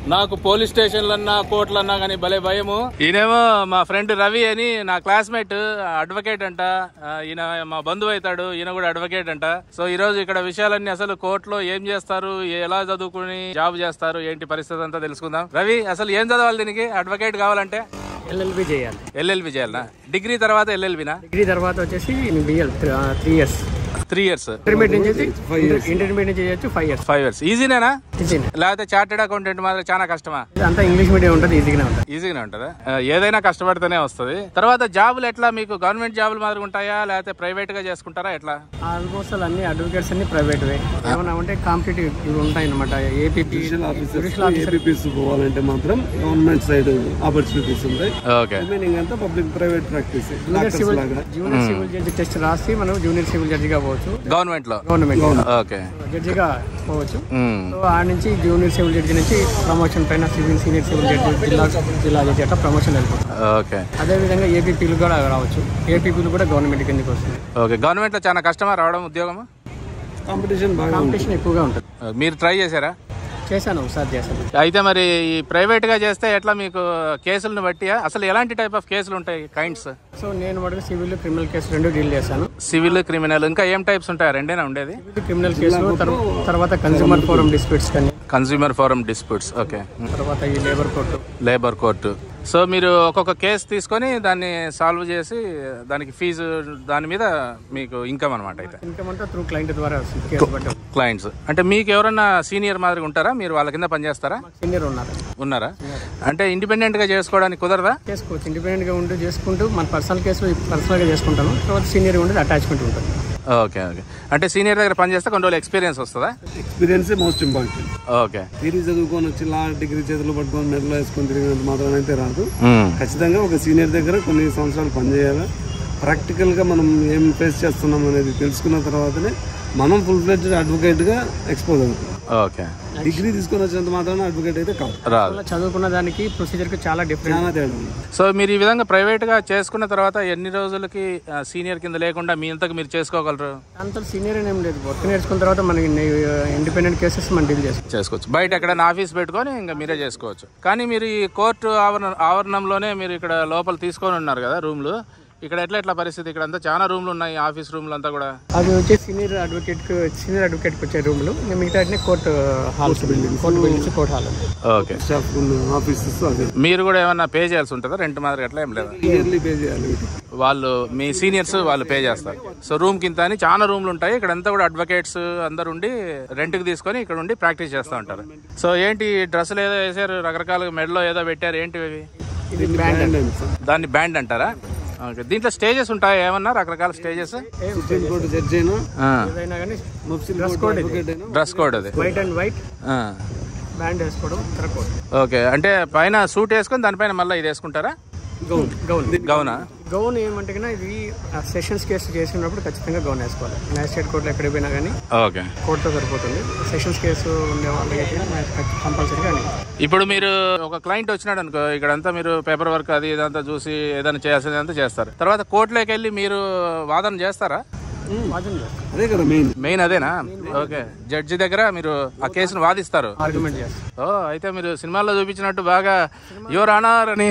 నాకు పోలీస్ స్టేషన్లన్నా కోర్టులన్నా కానీ భలే భయము ఈయనేమో మా ఫ్రెండ్ రవి అని నా క్లాస్మేట్ అడ్వకేట్ అంట ఆ, ఈయన మా బంధువు అవుతాడు ఈయన కూడా అడ్వకేట్ అంట సో ఈ రోజు ఇక్కడ విషయాలన్నీ అసలు కోర్టులో ఏం చేస్తారు ఎలా చదువుకుని జాబ్ చేస్తారు ఏంటి పరిస్థితి అంతా తెలుసుకుందాం రవి అసలు ఏం చదవాలి దీనికి అడ్వకేట్ కావాలంటే ఎల్ఎల్బి చేయాలి ఎల్ఎల్బి చేయాలనా డిగ్రీ తర్వాత ఎల్ఎల్బినా డిగ్రీ తర్వాత వచ్చేసి BL three years three years intermediate నుంచి ఇంటర్మీడియట్ నుంచి చేయొచ్చు ఫైవ్ ఇయర్స్ ఫైవ్ ఇయర్స్ ఈజీనేనా ఈజీనే లేకపోతే చార్టెడ్ అకౌంటెంట్ మాత్రం చాలా కష్టమా అంతా ఇంగ్లీష్ మీడియం ఉంటుంది ఈజీగానే ఉంటుంది ఈజీగానే ఉంటుందా ఆ, ఏదైనా కష్టపడితేనే వస్తుంది తర్వాత జాబులు ఎట్లా మీకు గవర్నమెంట్ జాబులు మాదిరి ఉంటాయా లేకపోతే ప్రైవేట్ గా చేసుకుంటారా ఎట్లా ఆల్మోస్ట్ అన్ని అడ్వకేట్స్ అన్ని ప్రైవేట్ వే ఏమన్నా ఉంటే కాంపిటేటివ్ ఇవి ఉంటాయి అనమాట ఏపీపీ జుడిషియల్ ఆఫీసర్ ఏపీపీస్ పోవాలంటే మాత్రం గవర్నమెంట్ సైడ్ ఆపర్చునిటీస్ ఉంటాయి ఓకే రిమైనింగ్ అంతా public private practice junior civil junior civil judge test రాసి మనం జూనియర్ సివిల్ జడ్జిగా పోవచ్చు గవర్నమెంట్ లో గవర్నమెంట్ ఓకే జడ్జిగా పోవచ్చు ఉమ్. సో ఆ నుంచి జూనియర్ సివిల్ జడ్జి నుంచి ప్రమోషన్ పైన సివిల్ సీనియర్ సివిల్ జడ్జి జిల్లా జిల్లా జడ్జి అట్లా ప్రమోషన్ వెళ్ళిపోతుంది ఓకే అదేవిధంగా ఏపీపీలు కూడా రావచ్చు ఏపీపీలు కూడా గవర్నమెంట్ కిందకి వస్తుంది ఓకే గవర్నమెంట్ లో చాలా కష్టమా రావడం ఉద్యోగం కాంపిటీషన్ బాగా కాంపిటీషన్ ఎక్కువగా ఉంటుంది మీరు ట్రై చేశారా చేశాను ఒకసారి చేశాను అయితే మరి ఈ ప్రైవేట్ గా చేస్తే ఎట్లా మీకు కేసులను బట్టి అసలు ఎలాంటి టైప్ ఆఫ్ కేసులు ఉంటాయి కైండ్స్ సో నేను మటుకు సివిల్ క్రిమినల్ కేసు రెండు డీల్ చేశాను సివిల్ క్రిమినల్ ఇంకా ఏం టైప్స్ ఉంటాయి రెండేనా ఉండేది సివిల్ క్రిమినల్ కేసులు తర్వా- తర్వాత కన్స్యూమర్ ఫోరం డిస్ప్యూట్స్ కానీ కన్స్యూమర్ ఫోరం డిస్ప్యూట్స్ ఓకే తర్వాత ఈ labour court labour court so మీరు ఒక్కొక్క కేసు తీసుకొని దాన్ని సాల్వ్ చేసి దానికి ఫీజు దాని మీద మీకు ఇన్కమ్ అనమాట అయితే ఇన్కమ్ అంతా త్రూ క్లయింట్ ద్వారా వస్తుంది కేసు బట్టి క్లయింట్స్ అంటే మీకు ఎవరన్నా సీనియర్ మాదిరిగా ఉంటారా మీరు వాళ్ళ కింద పనిచేస్తారా సీనియర్ ఉన్నారు ఉన్నారా అంటే ఇండిపెండెంట్ గా చేసుకోవడానికి కుదరదా చేసుకోవచ్చు ఇండిపెండెంట్ గా ఉంటూ చేసుకుంటూ మన పర్సనల్ కేసులో పర్సనల్ గా చేసుకుంటాను తర్వాత సీనియర్ ఉండేది అటాచ్మెంట్ ఉంటుంది ఓకే ఓకే అంటే సీనియర్ దగ్గర పనిచేస్తే కొన్ని రోజులు ఎక్స్పీరియన్స్ వస్తుందా experience most important okay theory చదువుకొని వచ్చి లా డిగ్రీ చేతులు పట్టుకొని మెడలో వేసుకొని తిరిగినంత మాత్రం అయితే రాదు ఖచ్చితంగా ఒక సీనియర్ దగ్గర కొన్ని సంవత్సరాలు పనిచేయాలి ప్రాక్టికల్గా మనం ఏం ఫేస్ చేస్తున్నాం అనేది తెలుసుకున్న తర్వాతనే మనం ఫుల్ ఫ్లెడ్జ్ అడ్వకేట్గా ఎక్స్పోజ్ అవుతాం ఓకే డిగ్రీ తీసుకొని వచ్చినంత మాత్రాన అడ్వకేట్ అయితే కాదు రాదు అలా చదువుకున్న దానికి ప్రొసీజర్ కి చాలా డిఫరెంట్ చాలా తేడా ఉంది సో మీరు ఈ విధంగా ప్రైవేట్ గా చేసుకున్న తర్వాత ఎన్ని రోజులకి సీనియర్ కింద లేకుండా మీ అంతకు మీరు చేసుకోగలరు అంత సీనియర్ ఏం లేదు వర్క్ నేర్చుకున్న తర్వాత మనకి ఇండిపెండెంట్ కేసెస్ మనం డీల్ చేస్తాం చేసుకోవచ్చు బయట ఎక్కడైనా ఆఫీస్ పెట్టుకొని ఇంకా మీరే చేసుకోవచ్చు కానీ మీరు ఈ కోర్టు ఆవరణ ఆవరణంలోనే మీరు ఇక్కడ లోపల తీసుకొని ఉన్నారు కదా రూమ్లు ఇక్కడ ఎట్లా ఎట్లా పరిస్థితి ఇక్కడ అంతా చాలా రూమ్లు ఉన్నాయి ఆఫీస్ రూమ్లు అంతా కూడా అది వచ్చి సీనియర్ అడ్వకేట్ సీనియర్ అడ్వకేట్ వచ్చే రూమ్లు మిగతా court halls building court buildings court hall okay staff offices అదే మీరు కూడా ఏమన్నా పే చేయాల్సి ఉంటుందా రెంట్ మాదిరి అట్లా ఏం లేదా ఇయర్లీ పే చేయాలి వాళ్ళు మీ సీనియర్స్ వాళ్ళు పే చేస్తారు సో రూమ్ కింద అని చాలా రూమ్లు ఉంటాయి ఇక్కడ అంతా కూడా అడ్వకేట్స్ అందరు ఉండి రెంట్ కి తీసుకొని ఇక్కడ ఉండి ప్రాక్టీస్ చేస్తూ ఉంటారు సో ఏంటి డ్రెస్సులు ఏదో వేసారు రకరకాల మెడలో ఏదో పెట్టారు ఏంటి ఇవి ఇది బ్రాండ్ దాన్ని బ్యాండ్ అంటారా ఓకే దీంట్లో స్టేజెస్ ఉంటాయి ఏమన్నా రకరకాల స్టేజెస్ సుప్రీం కోర్టు జడ్జి అయినా ఏదైనా కానీ ముఫ్సిల్ కోర్టు అడ్వకేట్ అయినా డ్రెస్ కోడ్ అది వైట్ అండ్ వైట్ ఆ. బ్యాండ్ వేసుకోవడం కోట్ ఓకే అంటే పైన సూట్ వేసుకొని దానిపైన మళ్ళీ ఇది వేసుకుంటారా గౌన్ గౌన్ గౌనా గౌన్ ఏమంటే కన్నా ఇది సెషన్స్ కేసు చేసినప్పుడు ఖచ్చితంగా గౌన్ వేసుకోవాలి మ్యాజిస్ట్రేట్ కోర్టులో ఎక్కడికి పోయినా కానీ ఓకే కోర్టుతో సరిపోతుంది సెషన్స్ కేసు ఉండే వాళ్ళకి కంపల్సరీగా ఇప్పుడు మీరు ఒక క్లయింట్ వచ్చినాడు అనుకో ఇక్కడంతా మీరు పేపర్ వర్క్ అది ఇదంతా చూసి ఏదైనా చేయాల్సిందంతా చేస్తారు తర్వాత కోర్టులోకి వెళ్ళి మీరు వాదన చేస్తారా వాదన చేస్తాం అదే కదా మెయిన్ మెయిన్ అదేనా ఓకే జడ్జి దగ్గర మీరు ఆ కేసును వాదిస్తారు ఆర్గ్యుమెంట్ చేస్తాం ఓ అయితే మీరు సినిమాల్లో చూపించినట్టు బాగా యువర్ ఆనర్ అని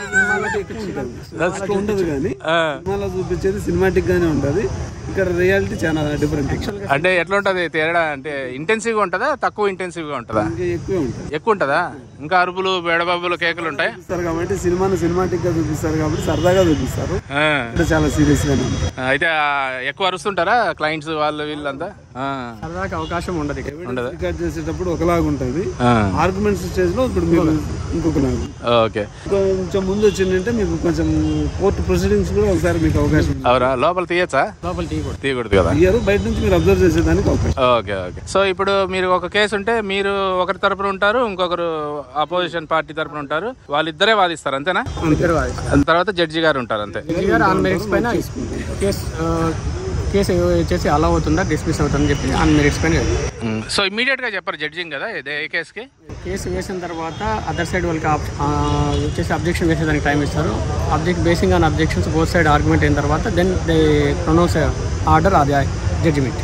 అట్లా ఉండదు కానీ ఆ, సినిమాలో చూపించేది సినిమాటిక్ గానే ఉంటది ఇక్కడ రియాలిటీ చాలా డిఫరెంట్ అంటే ఎట్లా ఉంటది తేడా అంటే ఇంటెన్సివ్ గా ఉంటుందా తక్కువ ఇంటెన్సివ్ గా ఉంటుందా ఇంకా ఎక్కువే ఉంటుంది ఎక్కువ ఉంటుందా ఇంకా అరుపులు బేడబాబులు కేకులు ఉంటాయి చూపిస్తారు కాబట్టి సినిమాను సినిమాటిక్ గా చూపిస్తారు కాబట్టి సరదాగా చూపిస్తారు ఇక్కడ చాలా సీరియస్ గానే ఉంటుంది అయితే ఆ, ఎక్కువ అరుస్తుంటారా క్లయింట్స్ వాళ్ళు వీళ్ళంతా ఆ, సరదాకి అవకాశం ఉండదు ఇక్కడ ఉండదు రికార్డ్ చేసేటప్పుడు ఒకలాగా ఉంటుంది ఆ, ఆర్గ్యుమెంట్స్ స్టేజ్ లో ఇప్పుడు మీకు ఇంకొకలాగా ఓకే కొంచెం ముందు వచ్చిందంటే మీకు కొంచెం కోర్టు ప్రొసీడింగ్స్ కూడా ఒకసారి మీకు అవకాశం ఉంది. అవురా లోపల తీయచ్చా లోపల టీ కూడా తీయకూడదు కదా ఇయ్యరు బయట నుంచి మీరు అబ్జర్వ్ చేసేదానికి అవకాశం ఓకే ఓకే సో ఇప్పుడు మీరు ఒక కేసు ఉంటే మీరు ఒకరి తరపున ఉంటారు ఇంకొకరు అపోజిషన్ పార్టీ తరపున ఉంటారు వాళ్ళిద్దరే వాదిస్తారు అంతేనా ఇద్దరు వాదిస్తారు. దాని తర్వాత జడ్జి గారు ఉంటారు అంతే జడ్జి గారు ఆన్ మెరిట్స్ పైన కేసు ఆ, కేసు వచ్చేసి అలా అవుతుందా డిస్మిస్ అవుతుందని చెప్పి ఆన్ మెరిట్స్ పైన చెప్తారు. ఉమ్, సో ఇమీడియట్ గా చెప్పరు జడ్జింగ్ కదా ఇదే ఏ కేసుకి కేసు వేసిన తర్వాత అదర్ సైడ్ వాళ్ళకి ఆప్- ఆ, వచ్చేసి అబ్జెక్షన్ వేసేదానికి టైం ఇస్తారు object basing on objections both side argument అయిన తర్వాత దెన్ దే ప్రొనౌన్స్ ఆర్డర్ అది జడ్జిమెంట్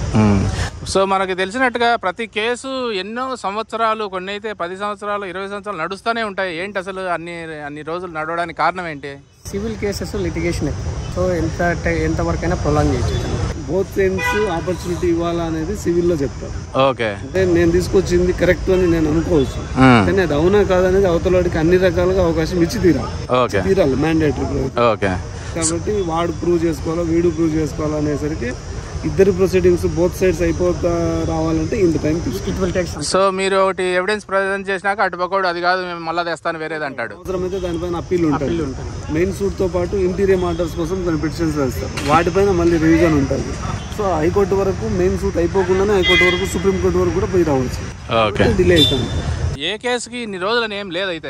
సో మనకి తెలిసినట్టుగా ప్రతి కేసు ఎన్నో సంవత్సరాలు కొన్ని అయితే పది సంవత్సరాలు ఇరవై సంవత్సరాలు నడుస్తూనే ఉంటాయి ఏంటి అసలు అన్ని అన్ని రోజులు నడవడానికి కారణం ఏంటి సివిల్ కేసెస్ లిటిగేషన్ సో ఎంత టై- ఎంత వరకైనా ప్రొలాంగ్ చేయొచ్చు బోత్ సైడ్స్ ఆపర్చునిటీ ఇవ్వాలా అనేది సివిల్లో చెప్తారు ఓకే అంటే నేను తీసుకొచ్చింది కరెక్ట్ అని నేను అనుకోవచ్చు కానీ అది అవునా కాదనేది అవతల వాడికి అన్ని రకాలుగా అవకాశం ఇచ్చి తీరాలి ఓకే తీరాలి మ్యాండేటరీ ఓకే కాబట్టి వాడు ప్రూవ్ చేసుకోవాలా వీడు ప్రూవ్ చేసుకోవాలా అనేసరికి ఇద్దరు ప్రొసీడింగ్స్ బోత్ సైడ్స్ అయిపోతా రావాలంటే ఇంత టైం తీసుకుంటాం ఇట్ విల్ టేక్ సో మీరు ఒకటి ఎవిడెన్స్ ప్రజెంట్ చేసినాక అటు పక్కడు అది కాదు మేము మళ్ళీ తెస్తాను వేరేది అంటాడు అవసరమైతే దానిపైన అప్పీల్ ఉంటుంది మెయిన్ సూట్ తో పాటు ఇంటీరియర్ మాటర్స్ కోసం కొన్ని పిటిషన్స్ వేస్తారు వాటిపైన మళ్ళీ రివిజన్ ఉంటుంది సో హైకోర్టు వరకు మెయిన్ సూట్ అయిపోకుండానే హైకోర్టు వరకు సుప్రీం కోర్టు వరకు కూడా పోయి రావచ్చు ఓకే డిలే అవుతుంది ఏ కేసుకి ఇన్ని రోజులని ఏం లేదైతే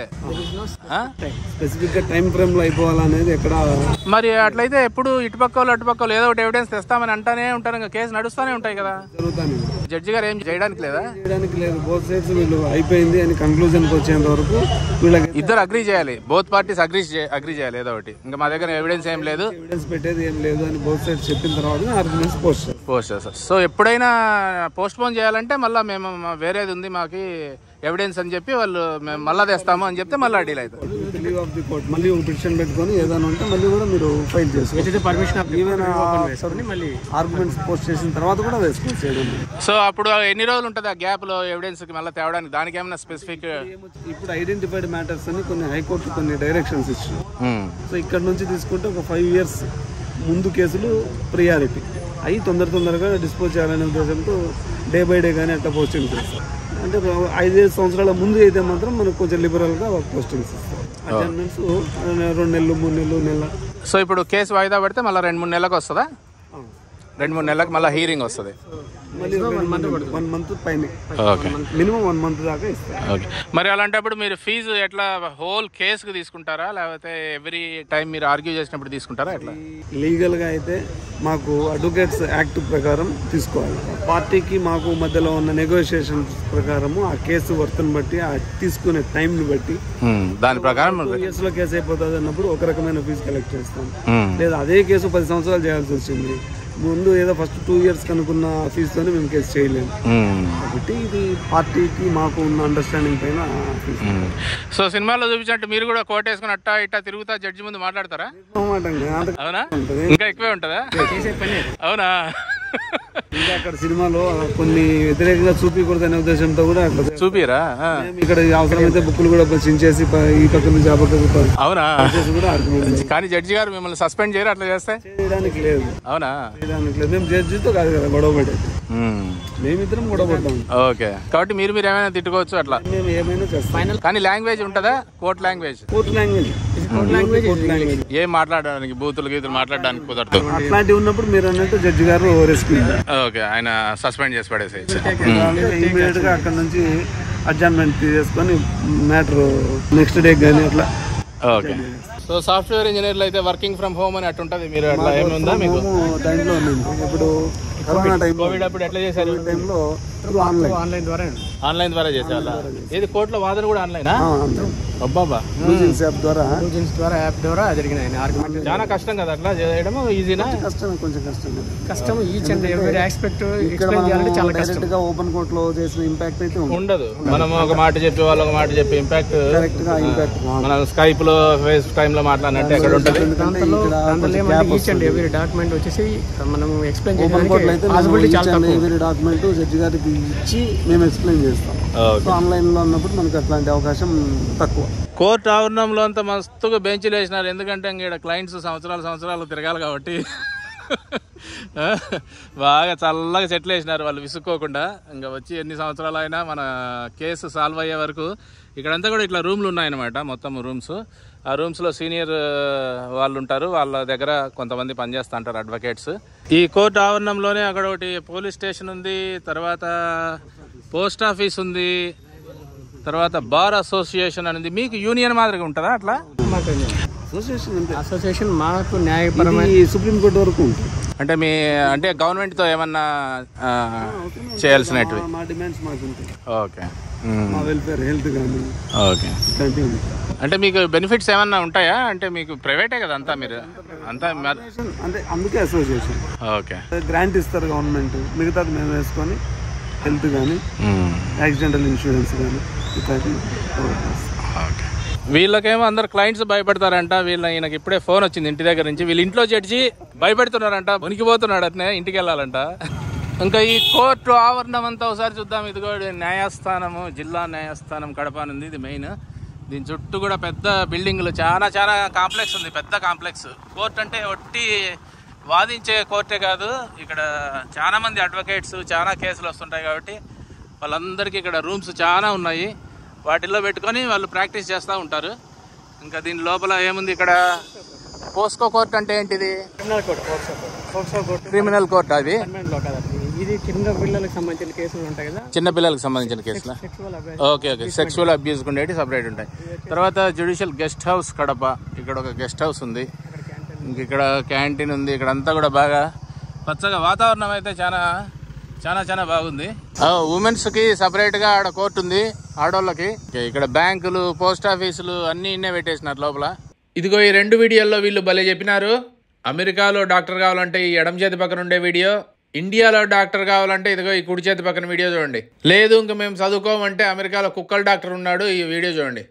ఆ? స్పెసిఫిక్ గా టైం ఫ్రేమ్ లో అయిపోవాలనేది ఎక్కడ మరి అట్లయితే ఎప్పుడు ఇటుపక్క వాళ్ళు అటుపక్క వాళ్ళు ఏదో ఒకటి ఎవిడెన్స్ తెస్తామని అంటానే ఉంటారు ఇంకా కేసు నడుస్తూనే ఉంటాయి కదా జరుగుతాను జడ్జి గారు ఏం చేయడానికి లేదా చేయడానికి లేదు బోత్ సైడ్స్ వీళ్ళు అయిపోయింది అని కన్క్లూజన్ కి వచ్చేంత వరకు వీళ్ళకి ఇద్దరు అగ్రీ చేయాలి బోత్ పార్టీస్ అగ్రీ అగ్రీ చేయాలి ఏదో ఒకటి ఇంకా మా దగ్గర ఎవిడెన్స్ ఏం లేదు ఎవిడెన్స్ పెట్టేది ఏం లేదు అని బోత్ సైడ్స్ చెప్పిన తర్వాత ఆర్గ్యుమెంట్స్ పోస్ట్ చేస్తారు పోస్ట్ చేస్తారు సో ఎప్పుడైనా పోస్ట్ పోన్ చేయాలంటే మళ్ళీ మేము మా- వేరేది ఉంది మాకు ఎవిడెన్స్ అని చెప్పి వాళ్ళు మేము మళ్ళా తెస్తాము అని చెప్తే మళ్ళీ డీల్ అవుతుంది లీవ్ ఆఫ్ ది కోర్ట్ మళ్ళీ ఒక పిటిషన్ పెట్టుకొని ఏదైనా ఉంటే మళ్ళీ కూడా మీరు ఫైల్ చేసుకోవచ్చు ఏదైతే పర్మిషన్ ఆఫ్ ఈవెన్ వేసుకొని మళ్ళీ ఆర్గ్యుమెంట్స్ పోస్ట్ చేసిన తర్వాత కూడా వేసుకోవచ్చు ఏదైనా సో అప్పుడు ఎన్ని రోజులు ఉంటుంది ఆ గ్యాప్ లో ఎవిడెన్స్ కి మళ్ళీ తేవడానికి దానికి ఏమైనా స్పెసిఫిక్ ఇప్పుడు ఐడెంటిఫైడ్ మ్యాటర్స్ అని కొన్ని హైకోర్టు కొన్ని డైరెక్షన్స్ ఇచ్చారు సో ఇక్కడ నుంచి తీసుకుంటే ఒక ఫైవ్ ఇయర్స్ ముందు కేసులు ప్రియారిటీ అవి తొందర తొందరగా డిస్పోజ్ చేయాలనే ఉద్దేశంతో డే బై డే కానీ అట్లా పోస్టింగ్ చేస్తారు అంటే ఐదైదు సంవత్సరాల ముందు అయితే మాత్రం మనకు కొంచెం లిబరల్గా పోస్టింగ్స్ ఇస్తారు అటెండెన్స్ రెండు నెలలు మూడు నెలలు నెల సో ఇప్పుడు కేసు వాయిదా పడితే మళ్ళీ రెండు మూడు నెలలకు వస్తుందా రెండు మూడు నెలలకు మళ్ళీ హీరింగ్ వస్తుంది మళ్ళీ వన్ మంత్ పైన ఓకే మినిమం వన్ మంత్ దాకా ఇస్తారు ఓకే మరి అలాంటప్పుడు మీరు ఫీజు ఎట్లా హోల్ కేసుకు తీసుకుంటారా లేకపోతే ఎవ్రీ టైం మీరు ఆర్గ్యూ చేసినప్పుడు తీసుకుంటారా ఎట్లా లీగల్ గా అయితే మాకు అడ్వకేట్స్ యాక్ట్ ప్రకారం తీసుకోవాలి పార్టీకి మాకు మధ్యలో ఉన్న నెగోషియేషన్ ప్రకారము ఆ కేసు వర్తను బట్టి ఆ తీసుకునే టైంని బట్టి Hmm, దాని ప్రకారం టూ ఇయర్స్ లో కేసు అయిపోతుంది అన్నప్పుడు ఒక రకమైన ఫీజు కలెక్ట్ చేస్తాం Hmm. లేదా అదే కేసు పది సంవత్సరాలు చేయాల్సి వచ్చింది ముందు ఏదో ఫస్ట్ టూ ఇయర్స్ కనుక్కున్న ఫీజుతోనే మేము కేసు చేయలేము Hmm. కాబట్టి ఇది పార్టీకి మాకు ఉన్న అండర్స్టాండింగ్ పైన ఫీజు సో సినిమాలో చూపించినట్టు మీరు కూడా కోట్ వేసుకుని అట్టా ఇట్టా తిరుగుతా జడ్జి ముందు మాట్లాడతారా అన్నమాట అండి. అంత అవునా ఉంటుంది. ఇంకా ఎక్కువే ఉంటుందా చేసే పని అవునా ఇంకా అక్కడ సినిమాలో కొన్ని వ్యతిరేకంగా చూపించకూడదు అనే ఉద్దేశంతో కూడా అట్లా చేస్తారు. చూపిరా ఆ. మేము ఇక్కడ అవసరమైతే బుక్కులు కూడా చించేసి ప- ఈ పక్క నుంచి ఆ పక్కకు ప- అవునా చేసి కూడా ఆర్గ్యుమెంట్ కానీ జడ్జి గారు మిమ్మల్ని సస్పెండ్ చేయరు అట్లా చేస్తే చేయడానికి లేదు అవునా చేయడానికి లేదు మేము జడ్జితో కాదు కదా గొడవ పడేది Hmm. మేమిద్దరం గొడవ పడ్డాం ఓకే కాబట్టి మీరు మీరు ఏమైనా తిట్టుకోవచ్చు అట్లా మేము ఏమైనా చేస్తాం కానీ లాంగ్వేజ్ ఉంటుందా court language court language court language court language ఏం మాట్లాడడానికి బూతులు గీతులు మాట్లాడడానికి కుదరదు అట్లాంటివి ఉన్నప్పుడు మీరు అన్నట్టు జడ్జి గారు రెస్క్యూ ఓకే ఆయన సస్పెండ్ చేసి పడేసేయచ్చు ఇమీడియట్ గా అక్కడ నుంచి అడ్జాన్మెంట్ తీసుకొని మ్యాటర్ నెక్స్ట్ డే కానీ అట్లా ఓకే సో సాఫ్ట్వేర్ ఇంజనీర్లు అయితే వర్కింగ్ ఫ్రమ్ హోమ్ అని అట్టుంటది మీరు అట్లా ఏమి ఉందా మీకు మేము టైంలో ఉన్నాం ఇప్పుడు కరోనా టైంలో కోవిడ్ అప్పుడు ఎట్లా చేశారు టైంలో ఆన్లైన్ ఆన్లైన్ ద్వారా ఆన్లైన్ ద్వారా చేసేవాళ్ళ ఏది కోర్టులో వాదన కూడా ఆన్లైన్ అబ్బాబా లూజిన్స్ యాప్ ద్వారా ఏజెన్స్ ద్వారా యాప్ ద్వారా జరిగినాయి ఆర్గ్యుమెంట్ చాలా కష్టం కదా అట్లా చేయడం ఈజీనా కష్టం కొంచెం కష్టం కష్టం ఈచ్ అండ్ ఎవరీ ఆస్పెక్ట్ ఇక్కడ ఎక్స్ప్లెయిన్ చేయాలంటే చాలా కష్టం డైరెక్ట్ గా ఓపెన్ కోర్ట్ లో చేసిన ఇంపాక్ట్ అయితే ఉంది ఉండదు మనం ఒక మాట చెప్పి వాళ్ళు ఒక మాట చెప్పి ఇంపాక్ట్ కరెక్ట్ గా ఇంపాక్ట్ మనం స్కైప్ లో ఫేస్ టైమ్ లో మాట్లాడినట్టు ఎక్కడ ఉంటుంది ఎందుకంటే దాంట్లో ఇక్కడ దాంట్లో ఏమంటే ఈచ్ అండ్ ఎవరీ డాక్యుమెంట్ వచ్చేసి మనం ఎక్స్ప్లెయిన్ ఓపెన్ కోర్ట్ అయితే చేయడానికి పాసిబిలిటీ చాలా తక్కువ ఎవరి డాక్యుమెంట్ జడ్జి గారికి ఇచ్చి మేము ఎక్స్ప్లెయిన్ చేస్తాం సో ఆన్లైన్ లో ఉన్నప్పుడు మనకి అట్లాంటి అవకాశం తక్కువ కోర్టు ఆవరణంలో అంతా మస్తుగా బెంచ్లు వేసినారు ఎందుకంటే ఇక్కడ క్లయింట్స్ సంవత్సరాలు సంవత్సరాలు తిరగాలి కాబట్టి ఆ, బాగా చల్లగా సెటిల్ వేసినారు వాళ్ళు విసుక్కోకుండా ఇంకా వచ్చి ఎన్ని సంవత్సరాలు అయినా మన కేసు సాల్వ్ అయ్యే వరకు ఇక్కడంతా కూడా ఇట్లా రూమ్లు ఉన్నాయన్నమాట మొత్తం రూమ్స్ ఆ రూమ్స్లో సీనియర్ వాళ్ళు ఉంటారు వాళ్ళ దగ్గర కొంతమంది పనిచేస్తూ ఉంటారు అడ్వకేట్స్ ఈ కోర్టు ఆవరణంలోనే అక్కడ ఒకటి పోలీస్ స్టేషన్ ఉంది తర్వాత పోస్ట్ ఆఫీస్ ఉంది తర్వాత బార్ అసోసియేషన్ అనేది మీకు యూనియన్ మాదిరిగా ఉంటుందా అట్లా అసోసియేషన్ అంటే అసోసియేషన్ మాకు న్యాయపరమైన ఇది సుప్రీం కోర్టు వరకు ఉంటుంది అంటే మీ అంటే గవర్నమెంట్తో ఏమన్నా ఆ, చేయాల్సినవి మా- మా డిమాండ్స్ మాకు ఉంటాయి ఓకే మ్మ్. మా వెల్ఫేర్ హెల్త్ కానీ ఓకే ఇట్లాంటివి ఉంటాయి. అంటే మీకు బెనిఫిట్స్ ఏమన్నా ఉంటాయా అంటే మీకు ప్రైవేటే కదా అంతా మీరు అంతా మ- అంటే అందుకే అసోసియేషన్ ఓకే గ్రాంట్ ఇస్తారు గవర్నమెంట్ మిగతాది మేము వేసుకొని హెల్త్ కానీ మ్మ్. యాక్సిడెంటల్ ఇన్సూరెన్స్ కానీ ఇట్లాంటివి ఓకే వీళ్ళకేమో అందరు క్లయింట్స్ భయపడతారంట వీళ్ళ ఈయనకి ఇప్పుడే ఫోన్ వచ్చింది ఇంటి దగ్గర నుంచి వీళ్ళు ఇంట్లో జడ్జి భయపెడుతున్నారంట మునిగిపోతున్నాడు అట్నే ఇంటికి వెళ్ళాలంట ఇంకా ఈ కోర్టు ఆవరణం అంతా ఒకసారి చూద్దాం ఇదిగో ఇది న్యాయస్థానము జిల్లా న్యాయస్థానం కడప అని ఉంది ఇది మెయిన్ దీని చుట్టూ కూడా పెద్ద బిల్డింగ్లు చాలా చాలా కాంప్లెక్స్ ఉంది పెద్ద కాంప్లెక్స్ కోర్టు అంటే ఒట్టి వాదించే కోర్టే కాదు ఇక్కడ చాలా మంది అడ్వకేట్స్ చాలా కేసులు వస్తుంటాయి కాబట్టి వాళ్ళందరికీ ఇక్కడ రూమ్స్ చాలా ఉన్నాయి వాటిల్లో పెట్టుకొని వాళ్ళు ప్రాక్టీస్ చేస్తూ ఉంటారు ఇంకా దీని లోపల ఏముంది ఇక్కడ పోస్కో కోర్ట్ అంటే ఏంటిది criminal court POCSO POCSO court criminal court అది గవర్నమెంట్లో కదా ఇది చిన్న పిల్లలకు సంబంధించిన కేసులు ఉంటాయి కదా చిన్న పిల్లలకు సంబంధించిన కేసులా sexual abuse okay okay sexual abuse ఉండేవి సపరేట్ ఉంటాయి తర్వాత జ్యుడిషియల్ గెస్ట్ హౌస్ కడప ఇక్కడ ఒక గెస్ట్ హౌస్ ఉంది ఇంక ఇక్కడ క్యాంటీన్ ఉంది ఇక్కడ అంతా కూడా బాగా పచ్చగా వాతావరణం అయితే చాలా చాలా చాలా బాగుంది ఉమెన్స్ కి సపరేట్ గా ఆడ కోర్టు ఉంది ఆడోళ్ళకి ఓకే, ఇక్కడ బ్యాంకులు పోస్ట్ ఆఫీసులు అన్ని ఇన్నే పెట్టేసినారు లోపల ఇదిగో ఈ రెండు వీడియోల్లో వీళ్ళు భలే చెప్పినారు అమెరికాలో డాక్టర్ కావాలంటే ఈ ఎడం చేతి పక్కన ఉండే వీడియో ఇండియాలో డాక్టర్ కావాలంటే ఇదిగో ఈ కుడి చేతి పక్కన వీడియో చూడండి లేదు ఇంకా మేము చదువుకోమంటే అమెరికాలో కుక్కల డాక్టర్ ఉన్నాడు ఈ వీడియో చూడండి